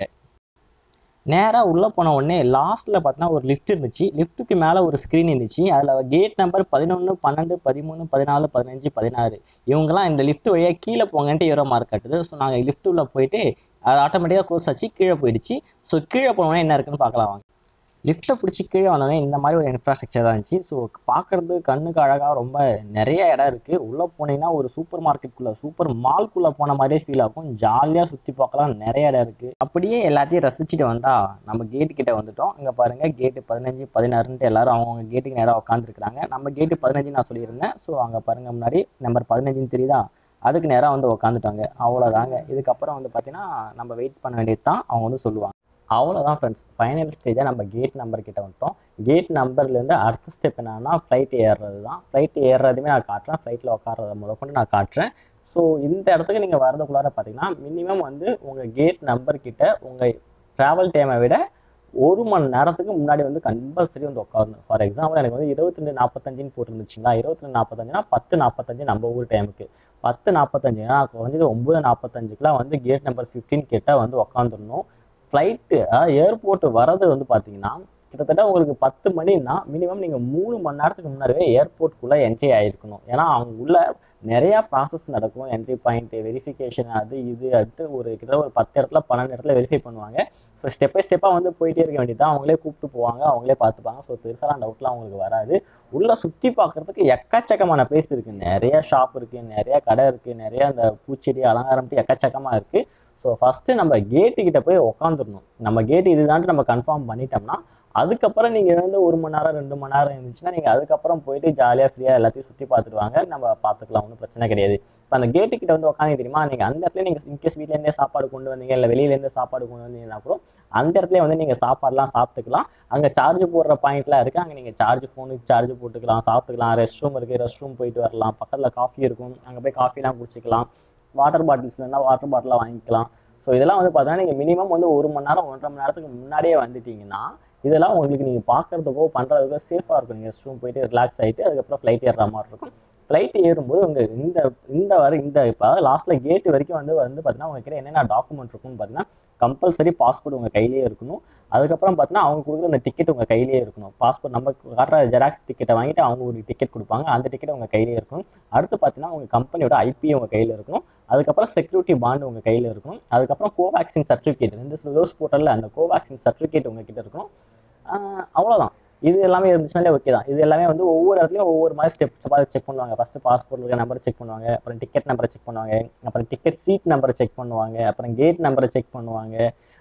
நேராக உள்ளே போன உடனே லாஸ்ட்டில் பார்த்தீங்கன்னா ஒரு லிஃப்ட் இருந்துச்சு லிஃப்ட்டுக்கு மேலே ஒரு ஸ்க்ரீன் இருந்துச்சு அதில் கேட் நம்பர் பதினொன்று பன்னெண்டு பதிமூணு பதினாலு பதினஞ்சு பதினாறு இவங்கெல்லாம் இந்த லிஃப்ட் வழியாக கீழே போங்கன்ட்டு ஏரோ மார்க் கட்டுது ஸோ நாங்கள் லிஃப்ட் உள்ள போயிட்டு அது ஆட்டோமேட்டிக்காக க்ளோஸ் ஆச்சு கீழே போயிடுச்சு ஸோ கீழே போனோடனே என்ன இருக்குன்னு பார்க்கலாம் வாங்க லிஃப்ட்டை பிடிச்சி கீழே வந்தோடனே இந்த மாதிரி ஒரு இன்ஃப்ராஸ்ட்ரக்சர் தான் இருந்துச்சு ஸோ பார்க்கறது கண்ணுக்கு அழகாக ரொம்ப நிறைய இடம் இருக்குது உள்ளே போனீங்கன்னா ஒரு சூப்பர் மார்க்கெட்டுக்குள்ளே சூப்பர் மால்குள்ளே போன மாதிரியே ஃபீல் ஆகும் ஜாலியாக சுற்றி பார்க்கலாம் நிறைய இடம் இருக்குது அப்படியே எல்லாத்தையும் ரசிச்சுட்டு வந்தால் நம்ம கேட்டு கிட்ட வந்துட்டோம் இங்கே பாருங்கள் கேட்டு பதினஞ்சு பதினாறுன்ட்டு எல்லாரும் அவங்கவுங்க கேட்டுக்கு நேராக உட்காந்துருக்குறாங்க நம்ம கேட்டு பதினஞ்சு நான் சொல்லியிருந்தேன் ஸோ அங்கே பாருங்கள் முன்னாடி நம்பர் பதினஞ்சுன்னு தெரியுதா அதுக்கு நேராக வந்து உட்காந்துட்டாங்க அவ்வளோதாங்க இதுக்கப்புறம் வந்து பார்த்தீங்கன்னா நம்ம வெயிட் பண்ண வேண்டியது தான் அவங்க வந்து சொல்லுவாங்க அவ்வளோதான் ஃப்ரெண்ட்ஸ் ஃபைனல் ஸ்டேஜாக நம்ம கேட் நம்பர் கிட்ட வந்துட்டோம் கேட் நம்பர்லேருந்து அடுத்த ஸ்டெப் என்னன்னா ஃப்ளைட் ஏறுறது தான் ஃப்ளைட் ஏறுறதுமே நான் காட்டுறேன் ஃப்ளைட்டில் உட்காரத முதற்கொண்டு நான் காட்டுறேன் ஸோ இந்த இடத்துக்கு நீங்கள் வரதுக்குள்ளார பார்த்தீங்கன்னா மினிமம் வந்து உங்கள் கேட் நம்பர் கிட்ட உங்கள் ட்ராவல் டைமை விட ஒரு மணி நேரத்துக்கு முன்னாடி வந்து கம்பல்சரி வந்து உட்காரணும் ஃபார் எக்ஸாம்பிள் எனக்கு வந்து இருபத்தி ரெண்டு நாற்பத்தஞ்சுன்னு போட்டுருந்துச்சுங்களா இருபத்தி ரெண்டு நாற்பத்தஞ்சுனா பத்து நாற்பத்தஞ்சு நம்ம ஊர் டைமுக்கு பத்து நாற்பத்தஞ்சுனா குறைஞ்சது ஒம்பது நாற்பத்தஞ்சுக்குலாம் வந்து கேட் நம்பர் ஃபிஃப்டீன் கிட்ட வந்து உட்காந்துடணும் ஃப்ளைட்டு ஏர்போர்ட் வர்றது வந்து பார்த்தீங்கன்னா கிட்டத்தட்ட உங்களுக்கு பத்து மணின்னா மினிமம் நீங்கள் மூணு மணி நேரத்துக்கு முன்னாடியே ஏர்போர்ட்குள்ளே என்ட்ரி ஆகிருக்கணும் ஏன்னா அவங்க உள்ள நிறையா ப்ராசஸ் நடக்கும் என்ட்ரி பாயிண்ட்டு வெரிஃபிகேஷன் அது இது அடுத்து ஒரு கிட்டத்தட்ட ஒரு பத்து இடத்துல பன்னெண்டு இடத்துல வெரிஃபை பண்ணுவாங்க ஸோ ஸ்டெப் பை ஸ்டெப்பாக வந்து போயிட்டே இருக்க வேண்டியது அவங்களே கூப்பிட்டு போவாங்க அவங்களே பார்த்துப்பாங்க ஸோ பெருசாலாம் டவுட்லாம் அவங்களுக்கு வராது உள்ளே சுற்றி பார்க்குறதுக்கு எக்கச்சக்கமான பிளேஸ் இருக்குது நிறைய ஷாப் இருக்குது நிறைய கடை இருக்குது நிறைய அந்த பூச்செடி அலங்காரம்ட்டு எக்கச்சக்கமாக இருக்குது ஸோ ஃபஸ்ட்டு நம்ம கேட்டு கிட்ட போய் உக்காந்துடணும் நம்ம கேட்டு இதுதான்ட்டு நம்ம கன்ஃபார்ம் பண்ணிட்டோம்னா அதுக்கப்புறம் நீங்கள் வந்து ஒரு மணி நேரம் ரெண்டு மணி நேரம் இருந்துச்சுன்னா நீங்கள் அதுக்கப்புறம் போயிட்டு ஜாலியாக ஃப்ரீயாக எல்லாத்தையும் சுற்றி பார்த்துட்டு வாங்க நம்ம பார்த்துக்கலாம் ஒன்றும் பிரச்சனை கிடையாது இப்போ அந்த கேட்டு கிட்ட வந்து உட்காந்து தெரியுமா நீங்கள் அந்த இடத்துல நீங்கள் இன்கேஸ் வீட்டிலேருந்தே சாப்பாடு கொண்டு வந்தீங்க இல்லை வெளியிலேருந்து சாப்பாடு கொண்டு வந்தீங்கன்னா கூட அந்த இடத்துல வந்து நீங்கள் சாப்பாடுலாம் சாப்பிட்டுக்கலாம் அங்கே சார்ஜ் போடுற பாயிண்ட்லாம் இருக்குது அங்கே நீங்கள் சார்ஜ் ஃபோனுக்கு சார்ஜ் போட்டுக்கலாம் சாப்பிட்டுக்கலாம் ரெஸ்ட் ரூம் இருக்குது ரெஸ்ட் ரூம் போயிட்டு வரலாம் பக்கத்தில் காஃபி இருக்கும் அங்கே போய் காஃபிலாம் குடிச்சிக்கலாம் வாட்டர் பாட்டில்ஸ் வேணால் வாட்டர் பாட்டிலாக வாங்கிக்கலாம் ஸோ இதெல்லாம் வந்து பார்த்தீங்கன்னா நீங்கள் மினிமம் வந்து ஒரு மணி நேரம் ஒன்றரை மணி நேரத்துக்கு முன்னாடியே வந்துட்டீங்கன்னா இதெல்லாம் உங்களுக்கு நீங்கள் பார்க்குறதுக்கோ பண்ணுறதுக்கோ சேஃபாக இருக்கும் நீங்கள் ரெஸ்ட் ரூம் போயிட்டு ரிலாக்ஸ் ஆகிட்டு அதுக்கப்புறம் ஃப்ளைட் ஏறுற மாதிரி இருக்கும் ஃப்ளைட் ஏறும்போது உங்கள் இந்த இந்த வர இந்த இப்போ லாஸ்ட்டில் கேட்டு வரைக்கும் வந்து வந்து பார்த்தீங்கன்னா உங்ககிட்ட என்னென்ன டாக்குமெண்ட் இருக்கும்னு பார்த்தீங்கன்னா கம்பல்சரி பாஸ்போர்ட் உங்கள் கையிலேயே இருக்கணும் அதுக்கப்புறம் பார்த்தீங்கன்னா அவங்க கொடுக்குற அந்த டிக்கெட் உங்கள் கையிலேயே இருக்கணும் பாஸ்போர்ட் நம்ம காட்டுற ஜெராக்ஸ் டிக்கெட்டை வாங்கிட்டு அவங்க ஒரு டிக்கெட் கொடுப்பாங்க அந்த டிக்கெட் உங்கள் கையிலேயே இருக்கணும் அடுத்து பார்த்தீங்கன்னா உங்கள் கம்பெனியோட ஐபி உங்கள் கையில் இருக்கணும் அதுக்கப்புறம் செக்யூரிட்டி பாண்ட் உங்கள் கையில் இருக்கணும் அதுக்கப்புறம் கோவேக்சின் சர்டிஃபிகேட் ரெண்டு டோஸ் போட்டல அந்த கோவேக்சின் சர்டிஃபிகேட் உங்ககிட்ட இருக்கணும் அவ்வளோதான் இது எல்லாமே இருந்துச்சுனாலே ஓகே தான் இது எல்லாமே வந்து ஒவ்வொரு இடத்துலையும் ஒவ்வொரு மாதிரி ஸ்டெப் செக் பண்ணுவாங்க ஃபஸ்ட்டு பாஸ்போர்ட் இருக்க நம்பரை செக் பண்ணுவாங்க அப்புறம் டிக்கெட் நம்பரை செக் பண்ணுவாங்க அப்புறம் டிக்கெட் சீட் நம்பரை செக் பண்ணுவாங்க அப்புறம் கேட் நம்பரை செக் பண்ணுவாங்க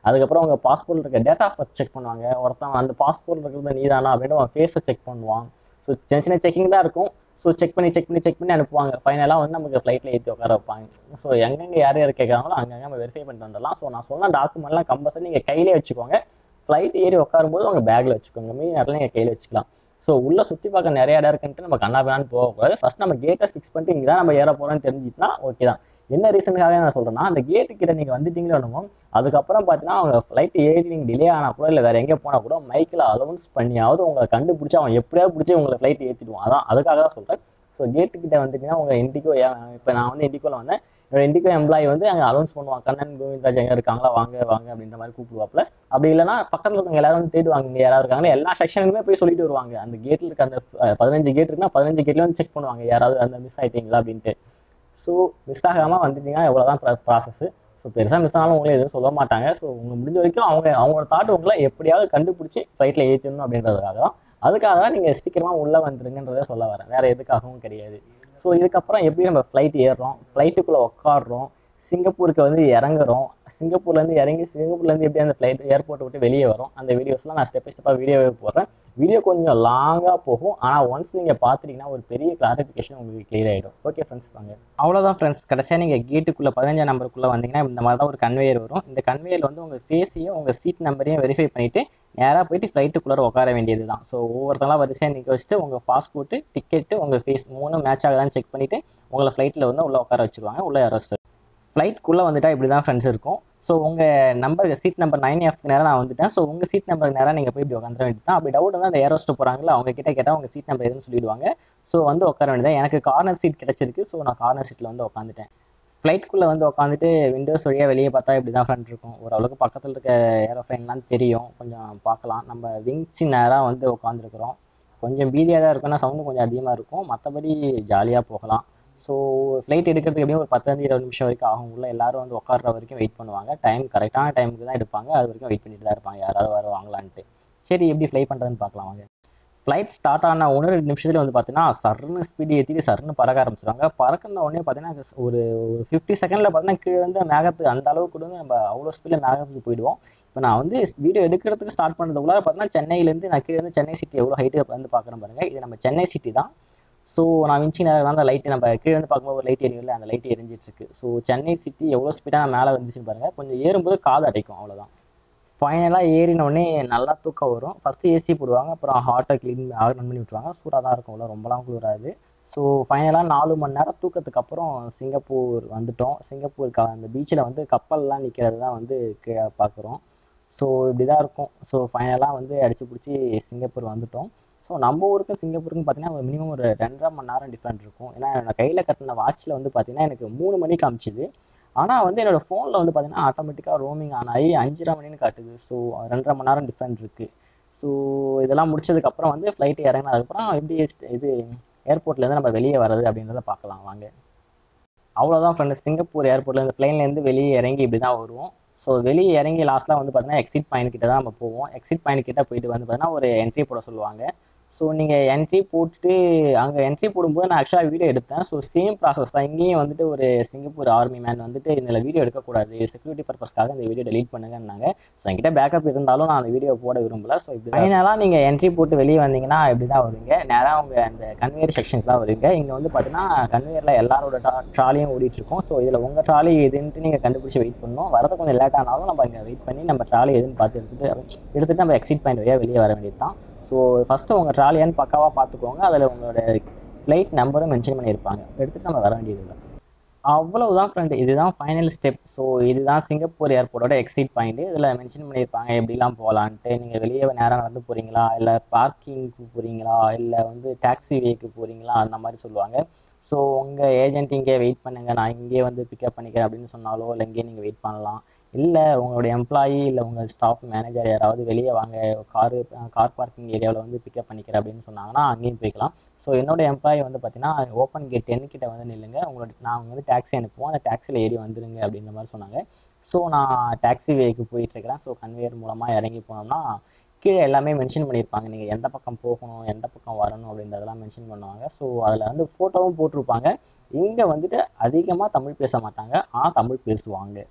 அதுக்கப்புறம் உங்கள் பாஸ்போர்ட் இருக்க டேட் ஆஃப் பர்த் செக் பண்ணுவாங்க ஒருத்தன் அந்த பாஸ்போர்ட் இருக்கிறது நீதானா அப்படின்னு அவன் ஃபேஸை செக் பண்ணுவான் ஸோ சின்ன சின்ன செக்கிங் தான் இருக்கும் ஸோ செக் பண்ணி செக் பண்ணி செக் பண்ணி அனுப்புவாங்க ஃபைனலாக வந்து நமக்கு ஃப்ளைட்டில் ஏற்றி உட்கார வைப்பாங்க ஸோ எங்கெங்கே யார் யார் கேட்குறாங்களோ அங்கங்கே நம்ம வெரிஃபை பண்ணிட்டு வந்துடலாம் ஸோ நான் சொன்ன டாக்குமெண்ட்லாம் கம்பல்சரி நீங்கள் கையிலே வச்சுக்கோங்க ஃப்ளைட் ஏறி உட்காரும்போது உங்கள் பேக்கில் வச்சுக்கோங்க மீதி நேரத்தில் நீங்கள் கையில் வச்சுக்கலாம் ஸோ உள்ள சுற்றி பார்க்க நிறைய இடம் இருக்குன்ட்டு நம்ம கண்ணா பின்னான்னு போகக்கூடாது ஃபர்ஸ்ட் நம்ம கேட்டை ஃபிக்ஸ் பண்ணிட்டு இங்கே தான் நம்ம ஏற போகிறோம்னு தெரிஞ்சுட்டுனா ஓகே தான் என்ன ரீசனுக்காக நான் சொல்கிறேன்னா அந்த கேட்டு கிட்ட நீங்கள் வந்துட்டீங்களோ என்னமோ அதுக்கப்புறம் பார்த்தீங்கன்னா அவங்க ஃப்ளைட் ஏறி நீங்கள் டிலே ஆனால் கூட இல்லை வேறு எங்கே போனால் கூட மைக்கில் அலௌன்ஸ் பண்ணியாவது உங்களை கண்டுபிடிச்சி அவன் எப்படியாவது பிடிச்சி உங்களை ஃப்ளைட் ஏற்றிடுவான் அதான் அதுக்காக தான் சொல்கிறேன் ஸோ கேட்டு கிட்ட வந்துட்டீங்கன்னா உங்கள் இண்டிகோ இப்போ நான் வந்து இண்டிகோவில் வந்தேன் என்னோட இண்டிகோ எம்ப்ளாயி வந்து அங்கே அலௌன்ஸ் பண்ணுவாங்க கண்ணன் கோவிந்தராஜ் எங்கே இருக்காங்களா வாங்க வாங்க அப்படின்ற மாதிரி கூப்பிடுவாப்புல அப்படி இல்லைன்னா பக்கத்தில் இருக்கவங்க எல்லாரும் வந்து தேடுவாங்க இங்கே யாராவது இருக்காங்க எல்லா செக்ஷனுக்குமே போய் சொல்லிட்டு வருவாங்க அந்த கேட்டில் இருக்க அந்த அஹ், பதினஞ்சு கேட் இருக்குன்னா பதினஞ்சு கேட்ல வந்து செக் பண்ணுவாங்க யாராவது அந்த மிஸ் ஆயிட்டீங்களா அப்படின்ட்டு ஸோ மிஸ் ஆகாமல் வந்துட்டீங்கன்னா எவ்வளோதான் ப்ராசஸ் ஸோ பெருசாக மிஸ் ஆனாலும் உங்களை எதுவும் சொல்ல மாட்டாங்க ஸோ உங்க முடிஞ்ச வரைக்கும் அவங்க அவங்களோட தாட் உங்களை எப்படியாவது கண்டுபிடிச்சி ஃப்ளைட்டில் ஏற்றணும் அப்படின்றதுக்காக தான் அதுக்காக தான் நீங்கள் சீக்கிரமாக உள்ளே வந்துருங்கன்றதை சொல்ல வரேன் வேறு எதுக்காகவும் கிடையாது ஸோ இதுக்கப்புறம் எப்படி நம்ம ஃப்ளைட் ஏறுறோம் ஃப்ளைட்டுக்குள்ளே உட்காடுறோம் சிங்கப்பூருக்கு வந்து இறங்குறோம் சிங்கப்பூர்லேருந்து இறங்கி சிங்கப்பூர்லேருந்து எப்படி அந்த ஃப்ளைட் ஏர்போர்ட் விட்டு வெளியே வரும் அந்த வீடியோஸ்லாம் நான் ஸ்டெப் பை ஸ்டெப்பாக வீடியோவே போடுறேன் வீடியோ கொஞ்சம் லாங்காக போகும் ஆனால் ஒன்ஸ் நீங்கள் பார்த்துட்டீங்கன்னா ஒரு பெரிய கிளாரிஃபிகேஷன் உங்களுக்கு கிளியர் ஆகிடும் ஓகே ஃப்ரெண்ட்ஸ் வாங்க அவ்வளோதான் ஃப்ரெண்ட்ஸ் கடைசியாக நீங்கள் கேட்டுக்குள்ளே பதினஞ்சாம் நம்பருக்குள்ளே வந்தீங்கன்னா இந்த மாதிரி தான் ஒரு கன்வேயர் வரும் இந்த கன்வேயர் வந்து உங்கள் ஃபேஸையும் உங்கள் சீட் நம்பரையும் வெரிஃபை பண்ணிவிட்டு நேராக போயிட்டு ஃப்ளைட்டுக்குள்ளே உட்கார வேண்டியது தான் ஸோ ஒவ்வொருத்தங்களாம் வரிசையாக நிற்க வச்சுட்டு உங்கள் பாஸ்போர்ட்டு டிக்கெட்டு உங்கள் ஃபேஸ் மூணும் மேட்ச் ஆகுதான்னு செக் பண்ணிவிட்டு உங்களை ஃப்ளைட்டில் வந்து உள்ளே உட்கார வச்சுருவாங்க உள்ளே அரெஸ்ட் ஃப்ளைட்குள்ளே வந்துட்டா இப்படி தான் ஃப்ரெண்ட்ஸ் இருக்கும் ஸோ உங்கள் நம்பர் சீட் நம்பர் நைன் எஃப்க்கு நேரம் நான் வந்துட்டேன் ஸோ உங்கள் சீட் நம்பர் நேரம் நீங்கள் போய் இப்படி உட்காந்துட வேண்டியது தான் அப்படி டவுட் வந்து அந்த ஏரோஸ்ட்டு போகிறாங்களா அவங்க கிட்ட கேட்டால் உங்கள் சீட் நம்பர் எதுன்னு சொல்லிடுவாங்க ஸோ வந்து உட்கார வேண்டியது எனக்கு கார்னர் சீட் கிடச்சிருக்கு ஸோ நான் கார்னர் சீட்டில் வந்து உட்காந்துட்டேன் ஃப்ளைட்குள்ளே வந்து உட்காந்துட்டு விண்டோஸ் வழியாக வெளியே பார்த்தா இப்படி தான் ஃப்ரெண்ட் இருக்கும் ஓரளவுக்கு பக்கத்தில் இருக்க ஏரோப்ளைன்லாம் தெரியும் கொஞ்சம் பார்க்கலாம் நம்ம விங்ஸி நேராக வந்து உட்காந்துருக்குறோம் கொஞ்சம் பீதியாக தான் இருக்கும்னா சவுண்டு கொஞ்சம் அதிகமாக இருக்கும் மற்றபடி ஜாலியாக போகலாம் ஸோ ஃப்ளைட் எடுக்கிறதுக்கு எப்படியும் ஒரு பத்து இருபது நிமிஷம் வரைக்கும் ஆகும் உள்ள எல்லாரும் வந்து உட்கார்ற வரைக்கும் வெயிட் பண்ணுவாங்க டைம் கரெக்டான டைமுக்கு தான் எடுப்பாங்க அது வரைக்கும் வெயிட் பண்ணிட்டு தான் இருப்பாங்க யாராவது வருவாங்களான்ட்டு சரி எப்படி ஃப்ளை பண்ணுறதுன்னு பார்க்கலாம் வாங்க ஃப்ளைட் ஸ்டார்ட் ஆன ஒன்று ரெண்டு நிமிஷத்துல வந்து பார்த்தீங்கன்னா சர்னு ஸ்பீடு ஏற்றிட்டு சர்னு பறக்க ஆரம்பிச்சிருவாங்க பறக்கிற உடனே பார்த்தீங்கன்னா ஒரு ஒரு ஃபிஃப்டி செகண்டில் பார்த்தீங்கன்னா கீழே வந்து மேகத்துக்கு அந்த அளவுக்கு கூட வந்து நம்ம அவ்வளோ ஸ்பீடில் மேகத்துக்கு போயிடுவோம் இப்போ நான் வந்து வீடியோ எடுக்கிறதுக்கு ஸ்டார்ட் பண்ணுறதுக்குள்ள பார்த்தீங்கன்னா சென்னையிலேருந்து நான் கீழே வந்து சென்னை சிட்டி எவ்வளோ ஹைட்டு வந்து பார்க்குறேன் பாருங்க இது நம்ம சென்னை சிட்டி தான் ஸோ நான் விஞ்சி நேரம் அந்த லைட்டு நம்ம கீழே வந்து பார்க்கும்போது ஒரு லைட் எரியும்ல அந்த லைட் எரிஞ்சிட்டு இருக்கு ஸோ சென்னை சிட்டி எவ்வளோ ஸ்பீடாக நான் மேலே வந்துச்சுன்னு பாருங்க கொஞ்சம் ஏறும்போது காது அடைக்கும் அவ்வளோதான் ஃபைனலாக ஏறினோடனே நல்லா தூக்கம் வரும் ஃபஸ்ட்டு ஏசி போடுவாங்க அப்புறம் ஹார்ட்டை க்ளீன் ஆன் பண்ணி விட்ருவாங்க சூடாக தான் இருக்கும்ல ரொம்பலாம் குளிராது ஸோ ஃபைனலாக நாலு மணி நேரம் தூக்கத்துக்கு அப்புறம் சிங்கப்பூர் வந்துட்டோம் சிங்கப்பூர் க அந்த பீச்சில் வந்து கப்பல்லாம் நிற்கிறது தான் வந்து கீழே பார்க்குறோம் ஸோ இப்படி தான் இருக்கும் ஸோ ஃபைனலாக வந்து அடிச்சு பிடிச்சி சிங்கப்பூர் வந்துட்டோம் ஸோ நம்ம ஊருக்கும் சிங்கப்பூருக்கும் பார்த்தீங்கன்னா ஒரு மினிமம் ஒரு ரெண்டரை மணி நேரம் டிஃப்ரெண்ட் இருக்கும் ஏன்னா நான் கையில் கட்டின வாட்சில் வந்து பார்த்தீங்கன்னா எனக்கு மூணு மணி காமிச்சுது ஆனால் வந்து என்னோட ஃபோனில் வந்து பார்த்தீங்கன்னா ஆட்டோமேட்டிக்காக ரோமிங் ஆன் ஆகி அஞ்சரை மணின்னு காட்டுது ஸோ ரெண்டரை மணி நேரம் டிஃப்ரெண்ட் இருக்குது ஸோ இதெல்லாம் முடிச்சதுக்கப்புறம் வந்து ஃப்ளைட் இறங்கினதுக்கப்புறம் எப்படி இது ஏர்போர்ட்லேருந்து நம்ம வெளியே வர்றது அப்படின்றத பார்க்கலாம் வாங்க அவ்வளோதான் ஃப்ரெண்டு சிங்கப்பூர் ஏர்போர்ட்லேருந்து பிளேன்லேருந்து வெளியே இறங்கி இப்படி தான் வருவோம் ஸோ வெளியே இறங்கி லாஸ்ட்டில் வந்து பார்த்தீங்கன்னா எக்ஸிட் பாயிண்ட் கிட்ட தான் நம்ம போவோம் எக்ஸிட் பாயிண்ட் கிட்ட போயிட்டு வந்து பார்த்தீங்கன்னா ஒரு என்ட்ரி போட சொல்லுவாங்க ஸோ நீங்கள் என்ட்ரி போட்டுட்டு அங்கே என்ட்ரி போடும்போது நான் ஆக்சுவலாக வீடியோ எடுத்தேன் ஸோ சேம் ப்ராசஸ் தான் இங்கேயும் வந்துட்டு ஒரு சிங்கப்பூர் ஆர்மி மேன் வந்துட்டு இதில் வீடியோ எடுக்கக்கூடாது செக்யூரிட்டி பர்பஸ்க்காக இந்த வீடியோ டெலீட் பண்ணுங்கன்னாங்க ஸோ என்கிட்ட பேக்கப் இருந்தாலும் நான் அந்த வீடியோ போட விரும்பல ஸோ இப்படி ஃபைனலாக நீங்கள் என்ட்ரி போட்டு வெளியே வந்தீங்கன்னா இப்படி தான் வருவீங்க நேராக உங்கள் அந்த கன்வேயர் செக்ஷனுக்கு தான் வருவீங்க இங்கே வந்து பார்த்தீங்கன்னா கன்வேயரில் எல்லாரோட ட்ராலியும் ஓடிட்டு இருக்கும் ஸோ இதில் உங்கள் ட்ராலி எதுன்ட்டு நீங்கள் கண்டுபிடிச்சி வெயிட் பண்ணணும் வரது கொஞ்சம் லேட் ஆனாலும் நம்ம இங்கே வெயிட் பண்ணி நம்ம ட்ராலி எதுன்னு பார்த்து எடுத்துட்டு எடுத்துட்டு நம்ம எக்ஸிட் பாயிண்ட் வழியாக வெளியே வர வேண்டியது தான் ஸோ ஃபஸ்ட்டு உங்கள் ட்ராலியான்னு பக்காவாக பார்த்துக்கோங்க அதில் உங்களோட ஃப்ளைட் நம்பரும் மென்ஷன் பண்ணியிருப்பாங்க எடுத்துகிட்டு நம்ம வர வேண்டியது தான் அவ்வளவுதான் ஃப்ரெண்ட் இதுதான் ஃபைனல் ஸ்டெப் ஸோ இதுதான் சிங்கப்பூர் ஏர்போர்ட்டோட எக்ஸிட் பாயிண்ட் இதில் மென்ஷன் பண்ணியிருப்பாங்க எப்படிலாம் போகலான்ட்டு நீங்கள் வெளியே நேரம் நடந்து போகிறீங்களா இல்லை பார்க்கிங்க்கு போகிறீங்களா இல்லை வந்து டாக்ஸி வேக்கு போகிறீங்களா அந்த மாதிரி சொல்லுவாங்க ஸோ உங்கள் ஏஜென்ட் இங்கே வெயிட் பண்ணுங்கள் நான் இங்கே வந்து பிக்கப் பண்ணிக்கிறேன் அப்படின்னு சொன்னாலோ இல்லை இங்கேயே நீங்கள் வெயிட் பண்ணலாம் இல்லை உங்களோட எம்ப்ளாயி இல்லை உங்கள் ஸ்டாஃப் மேனேஜர் யாராவது வெளியே வாங்க காரு கார் பார்க்கிங் ஏரியாவில் வந்து பிக்கப் பண்ணிக்கிறேன் அப்படின்னு சொன்னாங்கன்னா அங்கேயும் போய்க்கலாம் ஸோ என்னோட எம்ப்ளாயி வந்து பார்த்தீங்கன்னா ஓப்பன் கேட் டென் கிட்ட வந்து நில்லுங்க உங்களோட நான் வந்து டாக்ஸி அனுப்புவோம் அந்த டாக்ஸியில் ஏறி வந்துருங்க அப்படின்ற மாதிரி சொன்னாங்க ஸோ நான் டாக்ஸி வேக்கு போயிட்டுருக்கிறேன் ஸோ கன்வேயர் மூலமாக இறங்கி போனோம்னா கீழே எல்லாமே மென்ஷன் பண்ணியிருப்பாங்க நீங்கள் எந்த பக்கம் போகணும் எந்த பக்கம் வரணும் அப்படின்றதெல்லாம் மென்ஷன் பண்ணுவாங்க ஸோ அதில் வந்து ஃபோட்டோவும் போட்டிருப்பாங்க இங்கே வந்துட்டு அதிகமாக தமிழ் பேச மாட்டாங்க ஆனால் தமிழ் பேசுவாங்க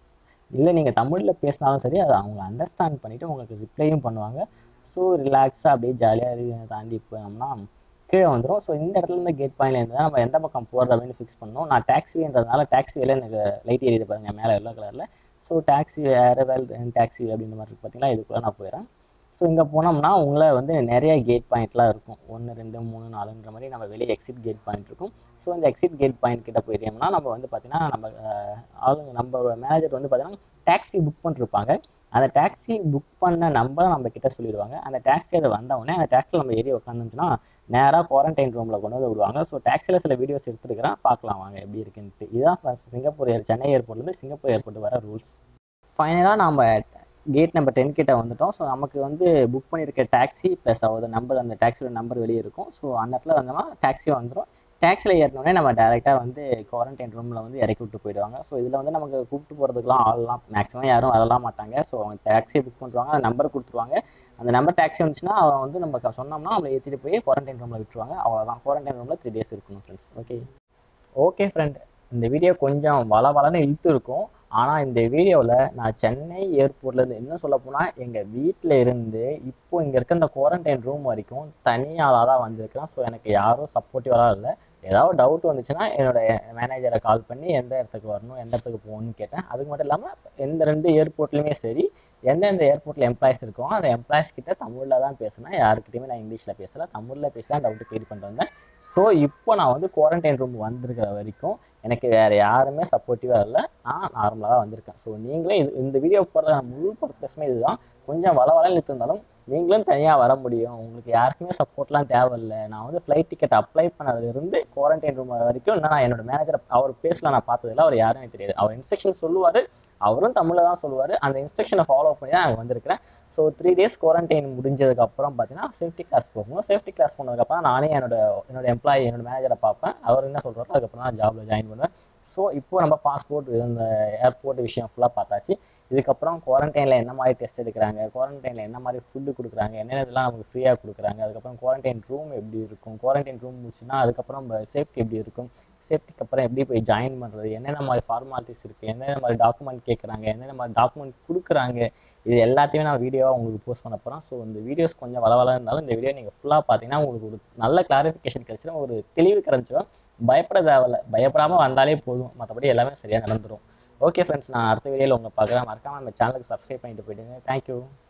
இல்லை நீங்கள் தமிழில் பேசினாலும் சரி அதை அவங்க அண்டர்ஸ்டாண்ட் பண்ணிவிட்டு உங்களுக்கு ரிப்ளையும் பண்ணுவாங்க ஸோ ரிலாக்ஸாக அப்படியே ஜாலியாக தாண்டி போனோம்னா கீழே வந்துடும் ஸோ இந்த இடத்துல இருந்து கேட் பாயிண்ட்ல இருந்து நம்ம எந்த பக்கம் போகிறது அப்படின்னு ஃபிக்ஸ் பண்ணோம் நான் டாக்ஸின்றதுனால டாக்ஸியில் எனக்கு லைட் எரியுது பாருங்க மேலே எல்லோ கலரில் ஸோ டாக்ஸி வேறு டாக்ஸி அப்படின்ற மாதிரி இருக்கு பார்த்தீங்களா இதுக்குள்ளே நான் போயிடுறேன் ஸோ இங்கே போனோம்னா உங்களை வந்து நிறைய கேட் பாயிண்ட்லாம் இருக்கும் ஒன்று ரெண்டு மூணு நாலுன்ற மாதிரி நம்ம வெளியே எக்ஸிட் கேட் பாயிண்ட் இருக்கும் ஸோ இந்த எக்ஸிட் கேட் பாயிண்ட் கிட்ட போயிட்டோம்னா நம்ம வந்து பார்த்தீங்கன்னா நம்ம அஹ், ஆளுங்க நம்ம மேனேஜர் வந்து பார்த்தீங்கன்னா டாக்ஸி புக் பண்ணிருப்பாங்க அந்த டாக்ஸி புக் பண்ண நம்பர் நம்ம கிட்ட சொல்லிடுவாங்க அந்த டாக்ஸி அதை வந்த உடனே அந்த டாக்ஸியில் நம்ம ஏறி உட்காந்துச்சுன்னா நேராக குவாரண்டைன் ரூமில் கொண்டு வந்து விடுவாங்க ஸோ டாக்ஸியில் சில வீடியோஸ் எடுத்துருக்கிறேன் பார்க்கலாம் வாங்க எப்படி இருக்குன்ட்டு இதுதான் first சிங்கப்பூர் ஏர் சென்னை ஏர்போர்ட்லேருந்து சிங்கப்பூர் ஏர்போர்ட் வர ரூல்ஸ் ஃபைனலாக நம்ம கேட் நம்பர் டென் கிட்ட வந்துட்டோம் ஸோ நமக்கு வந்து புக் பண்ணியிருக்க டாக்ஸி ப்ளஸ் அவது நம்பர் அந்த டாக்ஸியோட நம்பர் வெளியே இருக்கும் ஸோ அந்த இடத்துல வந்தோம்னா டாக்ஸி வந்துடும் டாக்ஸியில் ஏறினோடனே நம்ம டேரெக்டாக வந்து குவாரண்டைன் ரூமில் வந்து இறக்கி விட்டு போயிடுவாங்க ஸோ இதில் வந்து நமக்கு கூப்பிட்டு போகிறதுக்குலாம் ஆள்லாம் மேக்ஸிமம் யாரும் வரலாம் மாட்டாங்க ஸோ அவங்க டாக்ஸியை புக் பண்ணுவாங்க அந்த நம்பர் கொடுத்துருவாங்க அந்த நம்பர் டாக்ஸி வந்துச்சுன்னா அவன் வந்து நம்ம க- சொன்னோம்னா நம்மளை ஏற்றிட்டு போய் குவாரண்டைன் ரூமில் விட்டுருவாங்க அவ்வளோதான் குவாரண்டைன் ரூமில் த்ரீ டேஸ் இருக்கணும் ஃப்ரெண்ட்ஸ் ஓகே ஓகே ஃப்ரெண்ட் இந்த வீடியோ கொஞ்சம் வள வளன்னு இழுத்து இருக்கும் ஆனால் இந்த வீடியோவில் நான் சென்னை ஏர்போர்ட்லேருந்து என்ன சொல்ல போனால் எங்கள் வீட்டில் இருந்து இப்போ இங்கே இருக்க இந்த குவாரண்டைன் ரூம் வரைக்கும் தனியாளாக தான் வந்திருக்கிறேன் ஸோ எனக்கு யாரும் சப்போர்ட்டிவாக இல்லை ஏதாவது டவுட் வந்துச்சுன்னா என்னோட மேனேஜரை கால் பண்ணி எந்த இடத்துக்கு வரணும் எந்த இடத்துக்கு போகணும்னு கேட்டேன் அதுக்கு மட்டும் இல்லாமல் எந்த ரெண்டு ஏர்போர்ட்லையுமே சரி எந்தெந்த ஏர்போர்ட்டில் எம்ப்ளாயிஸ் இருக்கோ அந்த எம்ப்ளாயிஸ் கிட்ட தமிழில் தான் பேசினேன் யாருக்கிட்டையுமே நான் இங்கிலீஷில் பேசல தமிழில் பேசி தான் டவுட்டு கிளியர் பண்ணிட்டு வந்தேன் ஸோ இப்போ நான் வந்து குவாரண்டைன் ரூம் வந்திருக்கிற வரைக்கும் எனக்கு வேறு யாருமே சப்போர்ட்டிவாக இல்லை நான் நார்மலாக தான் வந்திருக்கேன் ஸோ நீங்களே இது இந்த வீடியோ போடுற முழு பர்பஸுமே இதுதான் கொஞ்சம் வள வளன்னு இருந்தாலும் நீங்களும் தனியாக வர முடியும் உங்களுக்கு யாருக்குமே சப்போர்ட்லாம் தேவையில்லை நான் வந்து ஃப்ளைட் டிக்கெட் அப்ளை பண்ணதுலேருந்து குவாரண்டைன் ரூம் வரைக்கும் இன்னும் நான் என்னோட மேனேஜர் அவர் பேசல நான் பார்த்ததில்ல அவர் யாருமே தெரியாது அவர் இன்ஸ்ட்ரக்ஷன் சொல்லுவார் அவரும் தமிழில் தான் சொல்லுவார் அந்த இன்ஸ்ட்ரக்ஷனை ஃபாலோ பண்ணி தான் நான் வந்திருக்கிறேன் ஸோ த்ரீ டேஸ் குவாரண்டைன் முடிஞ்சதுக்கப்புறம் பார்த்தீங்கன்னா சேஃப்டி கிளாஸ் போகணும் சேஃப்டி கிளாஸ் போனதுக்கப்புறம் நானே என்னோட என்னோட எம்ப்ளாயி என்னோட மேனேஜரை பார்ப்பேன் அவர் என்ன சொல்கிறாரோ அதுக்கப்புறம் நான் ஜாப்ல ஜாயின் பண்ணுவேன் ஸோ இப்போ நம்ம பாஸ்போர்ட் இந்த ஏர்போர்ட் விஷயம் ஃபுல்லாக பார்த்தாச்சு இதுக்கப்புறம் குவாரண்டைனில் என்ன மாதிரி டெஸ்ட் எடுக்கிறாங்க குவாரண்டைனில் என்ன மாதிரி ஃபுட்டு கொடுக்குறாங்க என்னென்ன இதெல்லாம் நமக்கு ஃப்ரீயாக கொடுக்குறாங்க அதுக்கப்புறம் குவாரண்டைன் ரூம் எப்படி இருக்கும் குவாரண்டைன் ரூம் முடிச்சுன்னா அதுக்கப்புறம் சேஃப்டி எப்படி இருக்கும் சேஃப்டிக்கு அப்புறம் எப்படி போய் ஜாயின் பண்ணுறது என்னென்ன மாதிரி ஃபார்மாலிட்டிஸ் இருக்குது என்னென்ன மாதிரி டாக்குமெண்ட் கேட்குறாங்க என்னென்ன மாதிரி டாக்குமெண்ட் கொடுக்குறாங்க இது எல்லாத்தையுமே நான் வீடியோவாக உங்களுக்கு போஸ்ட் பண்ண போகிறேன் ஸோ இந்த வீடியோஸ் கொஞ்சம் வளவலாக இருந்தாலும் இந்த வீடியோ நீங்கள் ஃபுல்லாக பார்த்தீங்கன்னா உங்களுக்கு ஒரு நல்ல கிளாரிஃபிகேஷன் கிடைச்சிடும் ஒரு தெளிவு கிடைச்சிடும் பயப்பட தேவையில்ல பயப்படாமல் வந்தாலே போதும் மற்றபடி எல்லாமே சரியாக நடந்துடும் ஓகே ஃப்ரெண்ட்ஸ் நான் அடுத்த வீடியோவில் உங்களை பார்க்குறேன் மறக்காம நம்ம சேனலுக்கு சப்ஸ்கிரைப் பண்ணிட்டு போயிடுங்க தேங்க்யூ